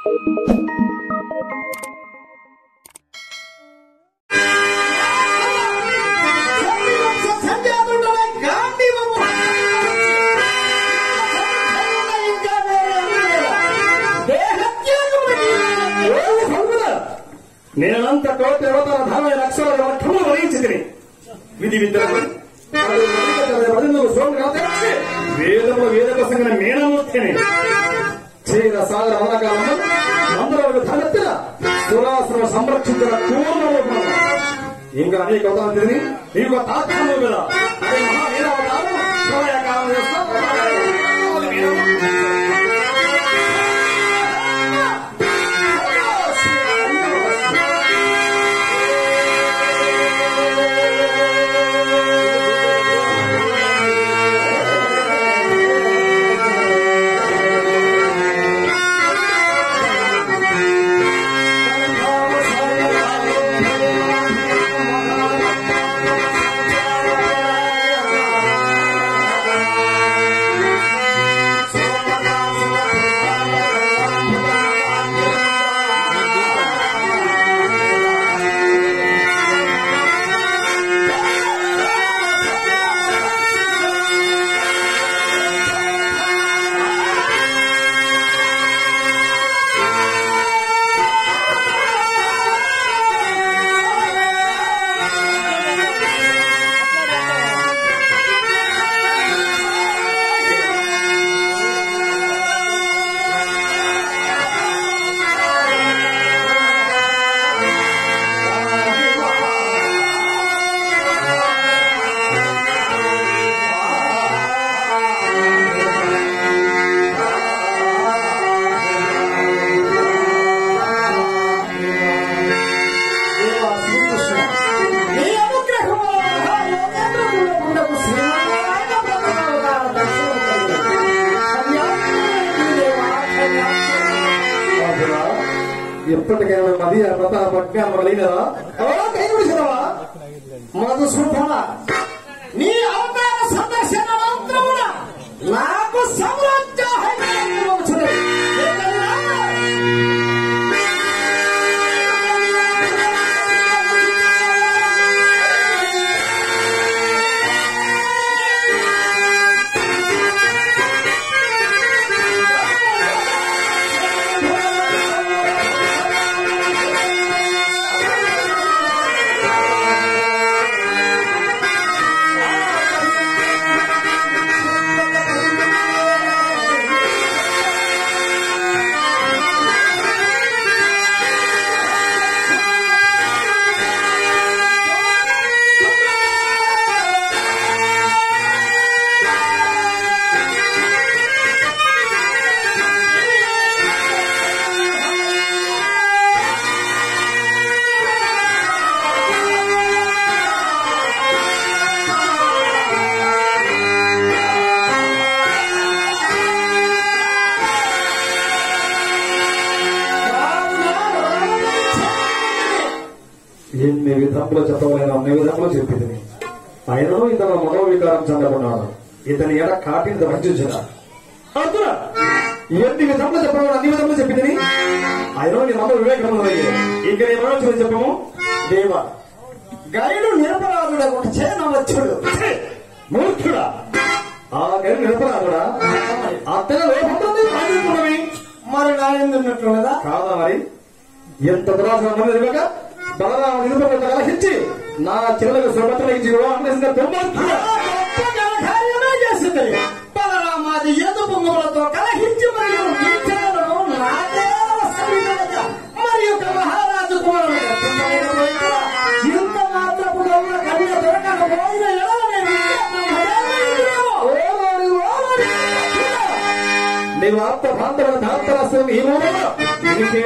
నేనంత కోటి అవతార ధారణ లక్షల లక్షలు వహించింది విధి విద్యలకు వేదము వేద ప్రసంగన మేనమూర్తిని క్షీర సాగర వనకాలము నందరకు ధనెత్తిన సురాశ్రమ సంరక్షించిన పూర్ణ ఇంకా అనేక అవతారం తిరిగి నీకు తాత్కాలం కదా అదే మహావీరావతారం ప్రళయకాలం నీ అనుగ్రహం వలన యోగేంద్రుడు ఉండకు శ్రీమన్నారాయణ ప్రభువుగారు దర్శనం కలిగింది. కన్యాకుమారి దేవా, కన్యాకుమారి. ఎప్పటికైనా మది ప్రతాప జ్ఞానం కలిగినదా ఎవరో కైగుడిసినవా? మధుసూదన నీ అవతార సందర్శన మంత్రమున నాకు సామ్రాజ్యం వచ్చినది ఎన్ని విధంలో చెప్పలేను అన్ని విధంలో చెప్పింది అయినను ఇతను మనోవికారం చెందకున్నాడు ఇతని ఎడ కాటిని వంచుచున్నా అర్జున ఎన్ని విధంలో చెప్పడం అన్ని విధంలో చెప్పింది ఆయన నీ నమ్మ వివేకం ఇంక నేను ఏమన్నా చెప్పము దేవ గైడు నిరపరాధుడ చేనవచ్చుడు ఛీ! మూర్ఖుడా ఆ గరి నిరపరాధుడా అతని లోపంతో సాధించుకున్నవి మరి నాయందున్నట్లున్నదా కాదా మరి ఎంత దురాశ తెలియక బలరామ నిరుపణ కలహించి నా చిన్నలకు సుభద్ర ఇచ్చి వివాహం చేసిన దుర్మార్గుడా. గొప్ప ఘనకార్యమే చేసింది బలరామాది ఏదు పొంగులతో కలహించి మరియు నీచాలను నాకే వసవిగా మరియు ఒక మహారాజు కుమారుడు గర్భమైన పోయిన ఇంత మాత్రపు గౌరవ కన్య దొరకకపోయిన ఎడల నేను బ్రహ్మదేవుడినేమో. ఓలోరి ఓలోరి చూడ. నీవు ఆప్త ప్రాంతమైన దాంతరాస్త్రం ఈ మూలంలో నీకే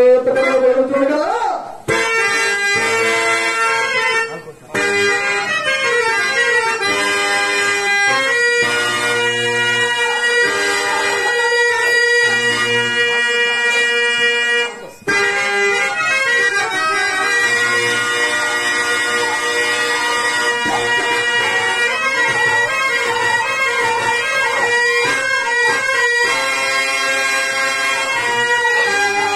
చూడు కదా ఆ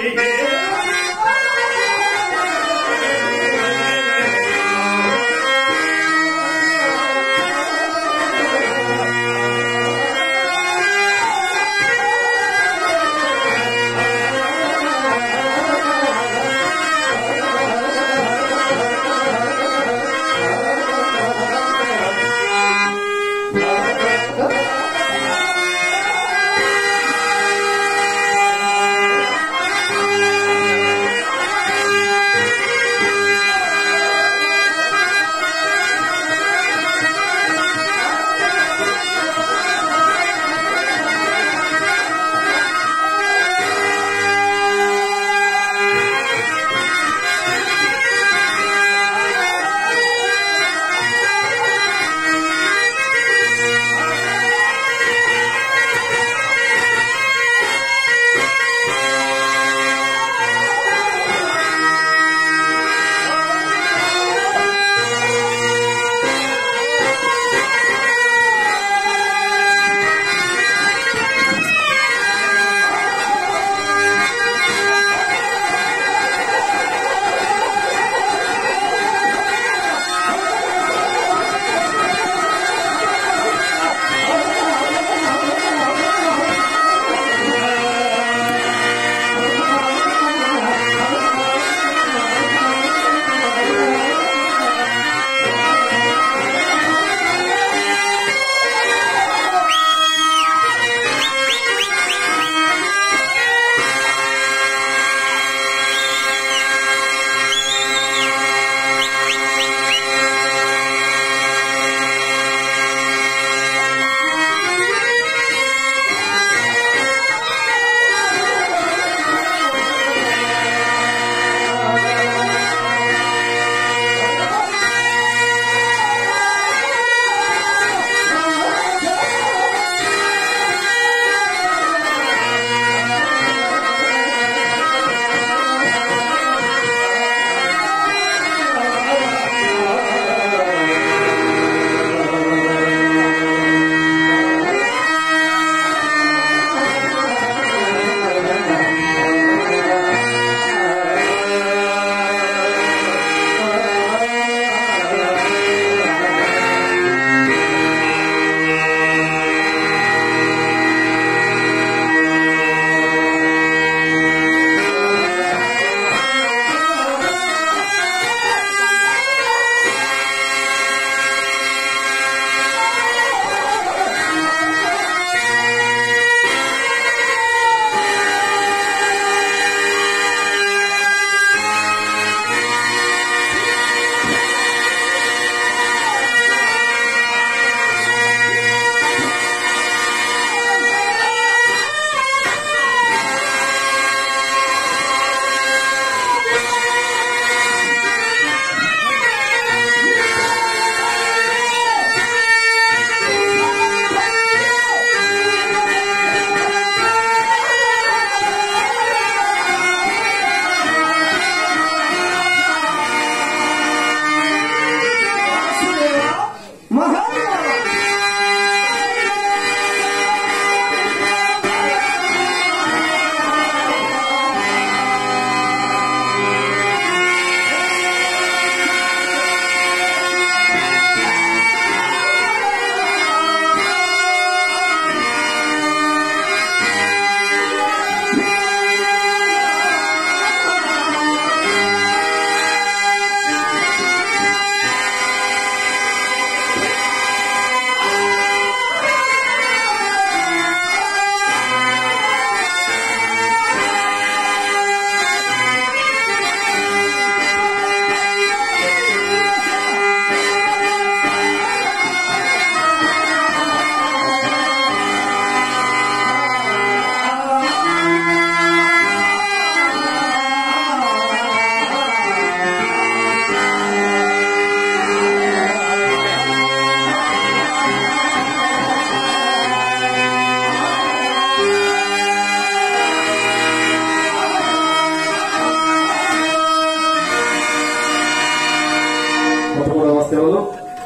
సేవలు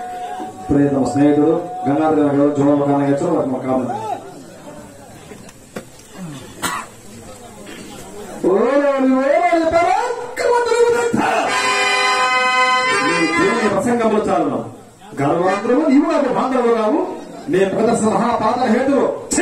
ఇప్పుడు తమ స్నేహితుడు గంగాధర గారు జోడల కానగచ్చు వారి మా కామెంట్ ఓ ఓరాడు పరాక్రమంతులు ఉదంతా. నీ దేవుని ప్రసంగములు చాలును గర్వాంతరము నీవు నాకు బాంధవులు రావు నీ ప్రదర్శన మహాపాత హేతువు ఛీ!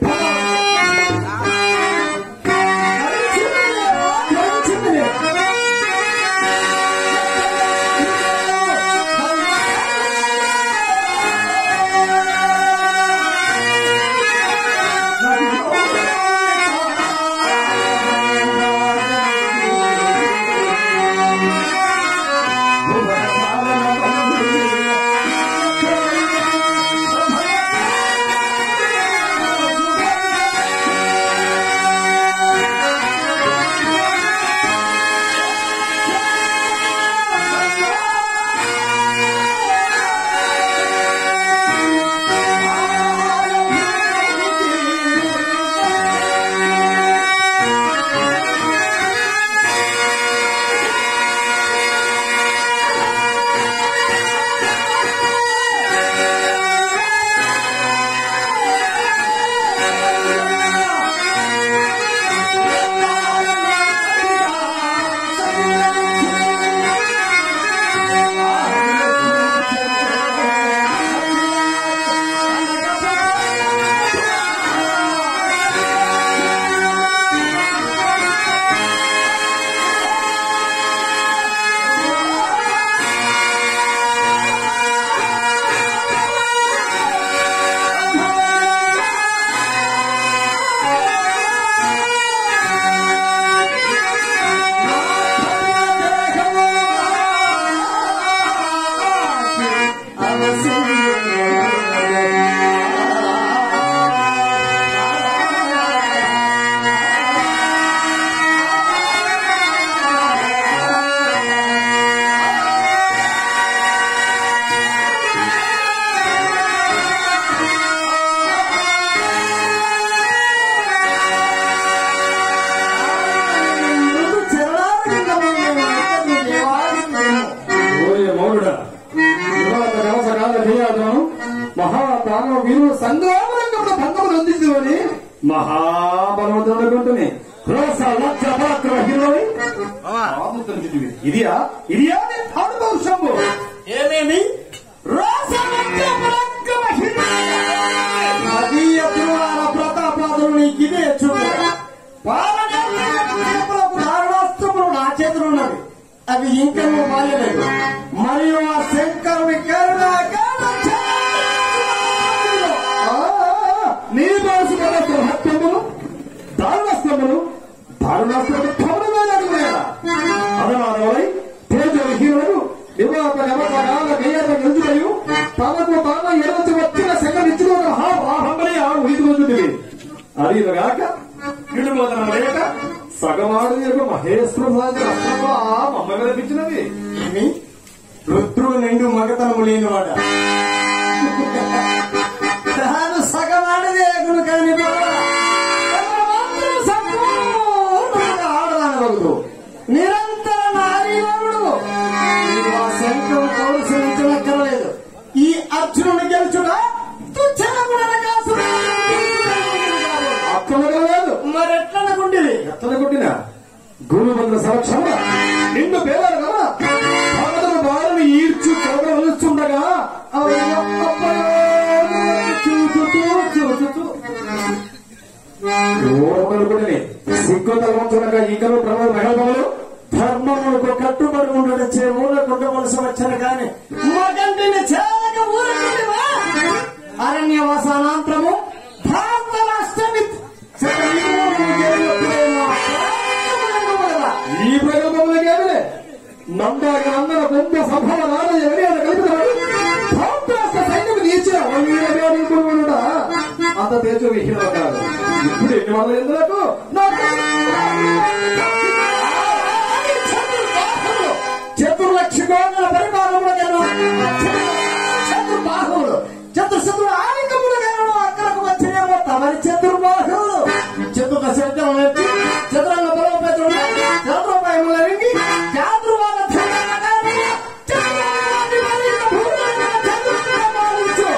ఓయే మౌనుడా ఇవాళ కవసకాల ధీయాదను మహాదానవ వీరుడు సంగ్రామరంగంలో భంగములు అందించుకొని మహాబలవంతుడుకుంటుని క్రోస లక్ష పరాక్రమ హీరోని ఆదుతుంటివి. ఇదియా ఇదియా నీ తాడు పౌరుషము ఏమేమి నదీయ తిరువాల ప్రతాపాదులు నీకిదే చూడు పాలనేత్రములకు దారుణాస్త్రములు నా చేతులు ఉన్నవి అవి ఇంకా నువ్వు బాల్యలేదు మరియు ఆ శంకరుని కరుణ ఆ, నీ బాసుకున్న హత్యములు దారుణాస్త్రములు దారుణాస్త్రములు పవనమైన అదనాదవై తేజ హీరుడు నివాత నమకాల గయ్యాత గెలుచుడయు తనకు తాను ఎడవచ్చు వచ్చిన సెగనిచ్చుడు మహాబాహంబలి ఆ ఉయిదుకుంటుంది అదిగాక ఇడుమోదనం లేక సగమాడు యొక్క మహేశ్వర మమ్మ మీద పిచ్చినది ఏమి రుద్రుడు నిండు మగతనము లేనివాడ తాను సగమాడదే ఎగుడు కాని ఆడదానవద్దు నిరంతర నారీవరుడు నీవు ఆ శంకరు కౌరసించనక్కర్లేదు ఈ అర్జునుని గెలుచుడా తుచ్చనగుణనకాసుడు అక్కడ లేదు మరెట్లనుకుంటుంది ఎత్తన కొట్టిన గురువంద్ర సంరక్షణ నిన్ను పేరారు కదా భగతుడు వారిని ఈడ్చు చదవలుస్తుండగా చూచుతూ చూచుతూ ఓర్మలుకుడిని సిగ్గు తలవంచుడగా ఈకలు ప్రమాద మహిళలు ధర్మములకు కట్టుబడి ఉండడం చే ఊరకుండవలసి వచ్చిన కాని మగంటిని చేరక ఊరకుండివా అరణ్యవాసానంతరము భారత రాష్ట్రమి ఈ ప్రగల్భములకేమిలే నందాక నందన కొంత సభల నాడ ఎవరి అని కలుపుతాడు భారతరాష్ట్ర సైన్యం నీచిన అనుకుంటా అంత తేజ విహీన కాదు ఇప్పుడు ఎన్ని వందల ఎందులకు చతుర్లక్షగోళ పరిపాలనలో చతుర్బాహువులు చతుర్శతుడు ఆలికములు గెలవడం అక్కడకు వచ్చినేమో తమరి చతుర్బాహువులు చతుర్ల శబ్దం వచ్చి చతురంగ బలోపేతుడు చతురోపాయముల రింగి చాతుర్వాద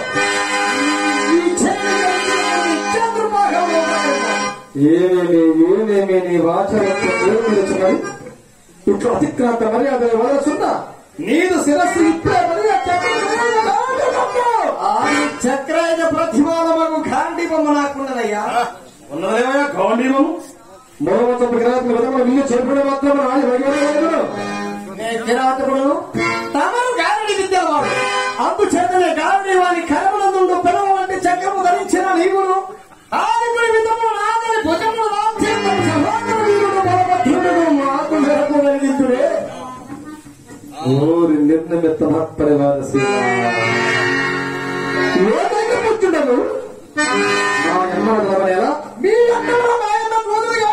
ఏమి ఏమేమి నీ వాచరత్వం నిలుచున్నది ఇట్లా అతిక్రాంత మర్యాద వలసున్నా నీదు శిరస్సు ఇప్పుడే మర్యాద చక్రవర్తి ఆ చక్రాయుధ ప్రతిమానమగు ఖాండి బొమ్మ నాకున్నదయ్యా ఉన్నదేమయ్యా గౌండీమము మూలవంతపు కిరాత్మ విధంగా విల్లు చెరుపుడు మాత్రం రాజు వైద్యుడు నేను కిరాతకుడు తమరు గారడి విద్యవాడు అందుచేతనే గారడి వారి కరములందు పిలవ వంటి చక్రము ధరించిన నీవును ఆరుగురి విధము నాగరి భుజము రాజ్యం సహోదరు వీరుడు బలభద్రుడు మాకు మేరకు వెలిగించుడే ఓరి నిర్ణమిత్త మత్పరివార ఏదైనా పుచ్చుడను ఆ ఎన్నో ఎలా మీ అక్కడ ఆయన మొదలుగా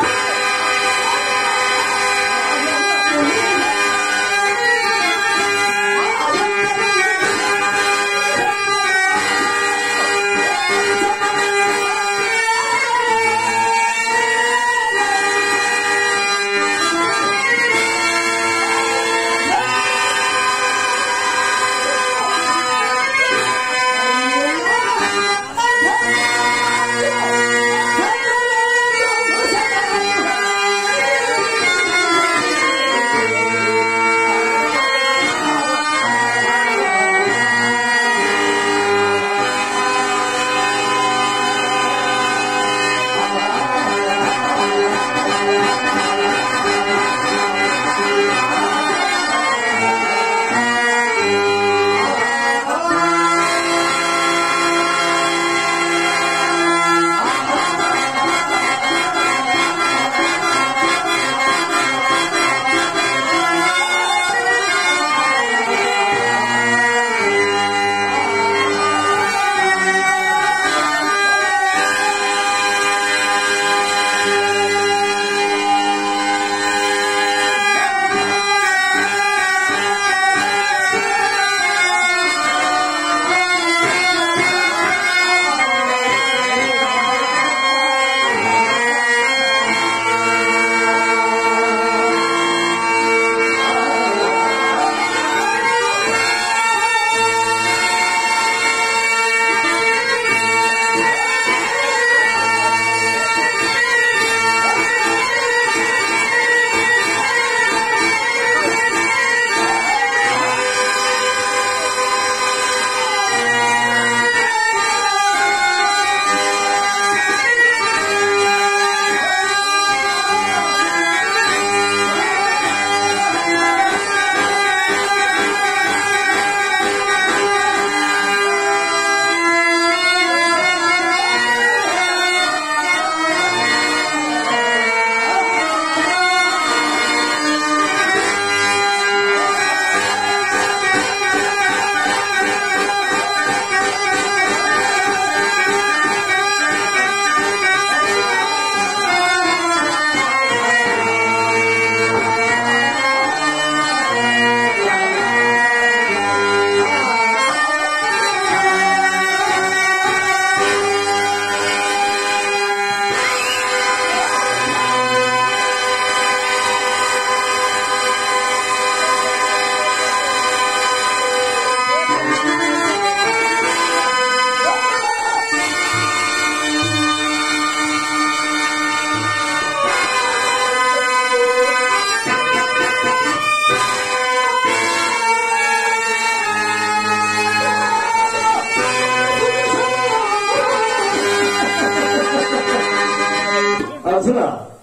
అర్జున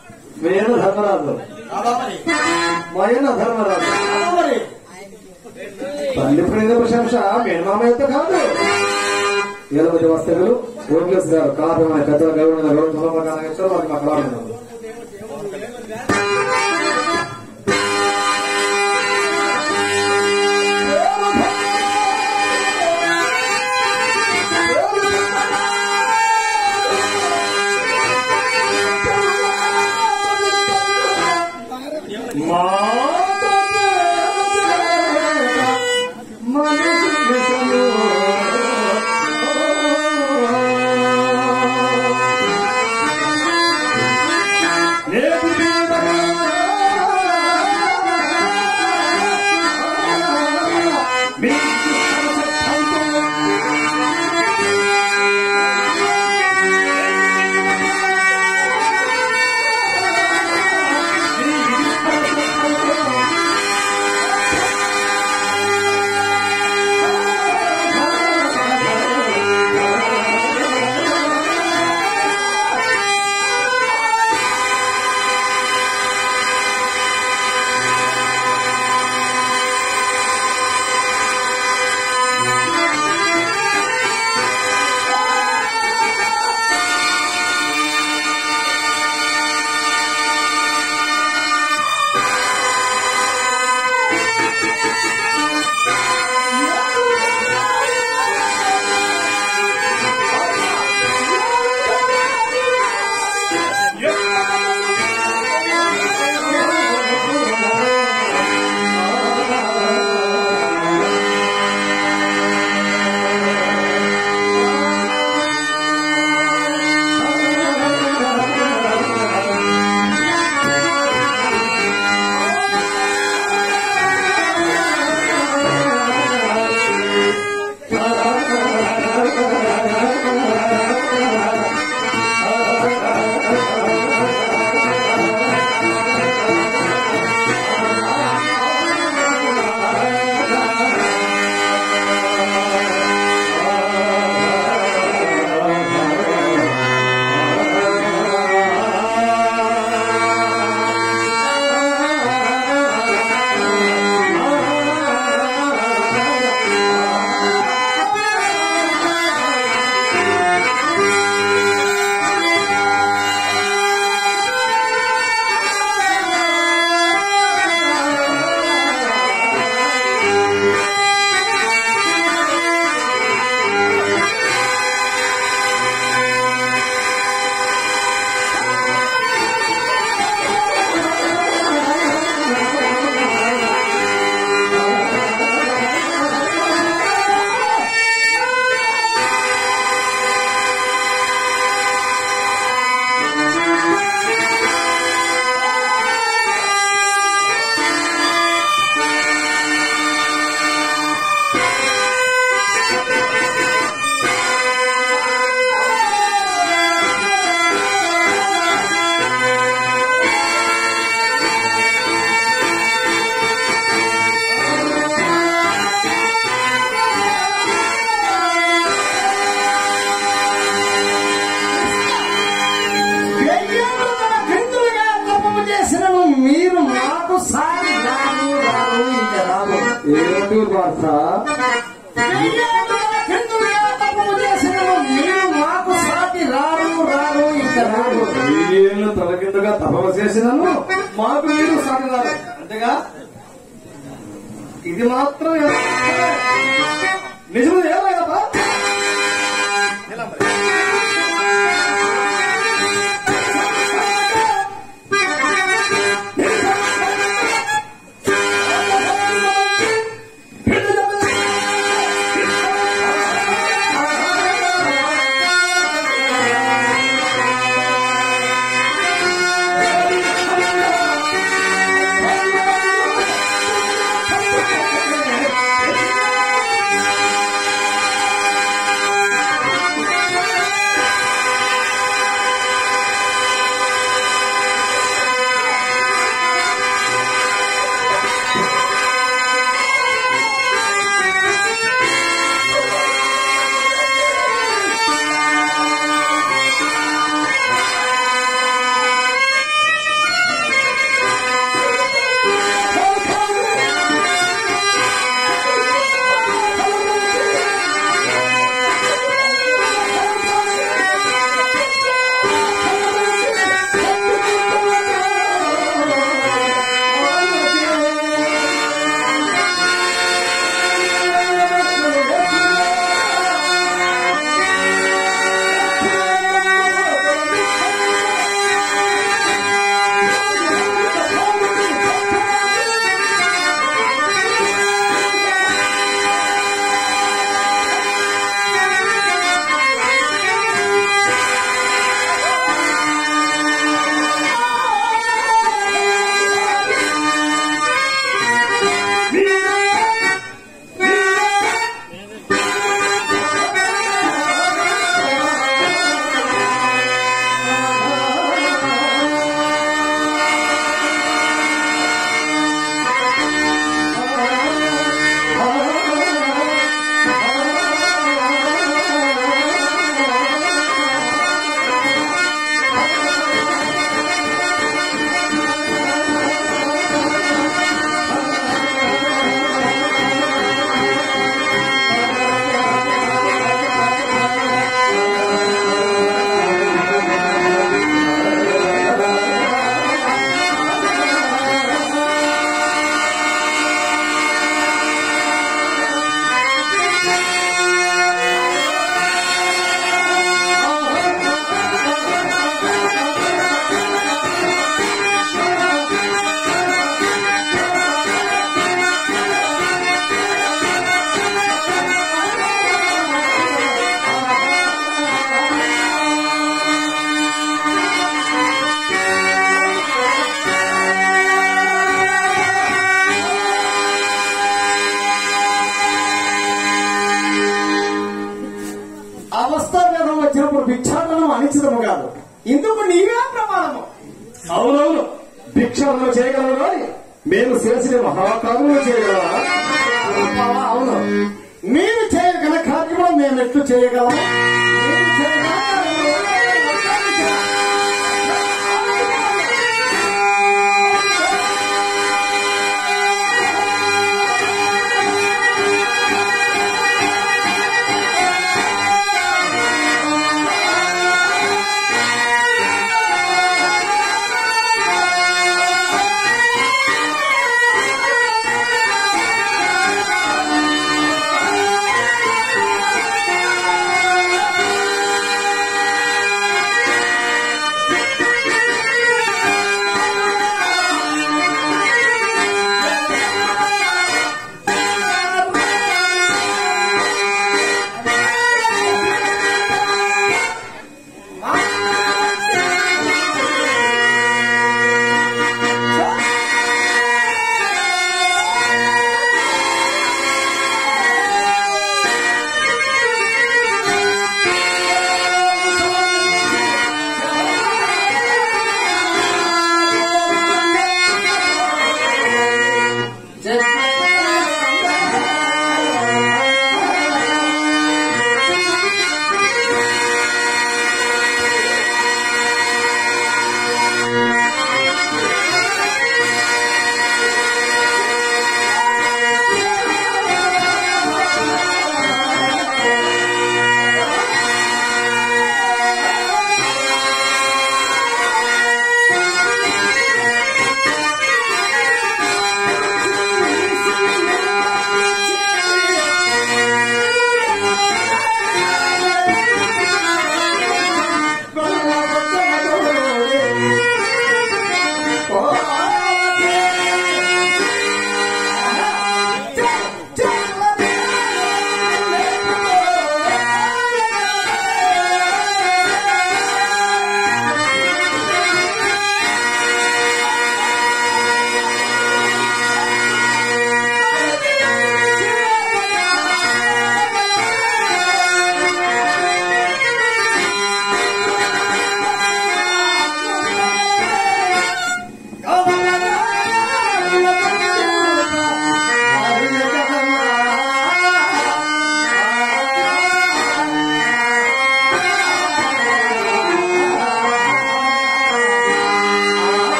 మేన ధర్మరాజు మయన ధర్మరాజు తల్లి ప్రేమ ప్రశంస మేనమామ యొక్క కాదు ఎలమతి వస్తువులు ఓట్లెస్ గారు కారణమైన పెద్దల గౌరవ గౌరవ వారికి మాకు లాభం ఆ సారి రాను రాను ఇంకా రాను ఏమిటి వార్త వెయ్యేళ్ళుగా కిందుగా తపము చేసినను మీరు మాకు సాటి రారు రారు ఇంకా రారు ఏళ్ళు తలకిందుగా తపవ చేసినాను మాకు మీరు సాగినారు అంతేగా ఇది మాత్రం నిజం ఏమైనా అవస్థావేదం వచ్చినప్పుడు భిక్షాటనం అనిశ్చితము కాదు ఇందుకు నీవే ప్రమాణము అవునవును భిక్షాటన చేయగలరు కానీ మేము చేసిన మహాకార్యము చేయగలరా అవును మీరు చేయగల కార్యములు మేము ఎట్లు చేయగలము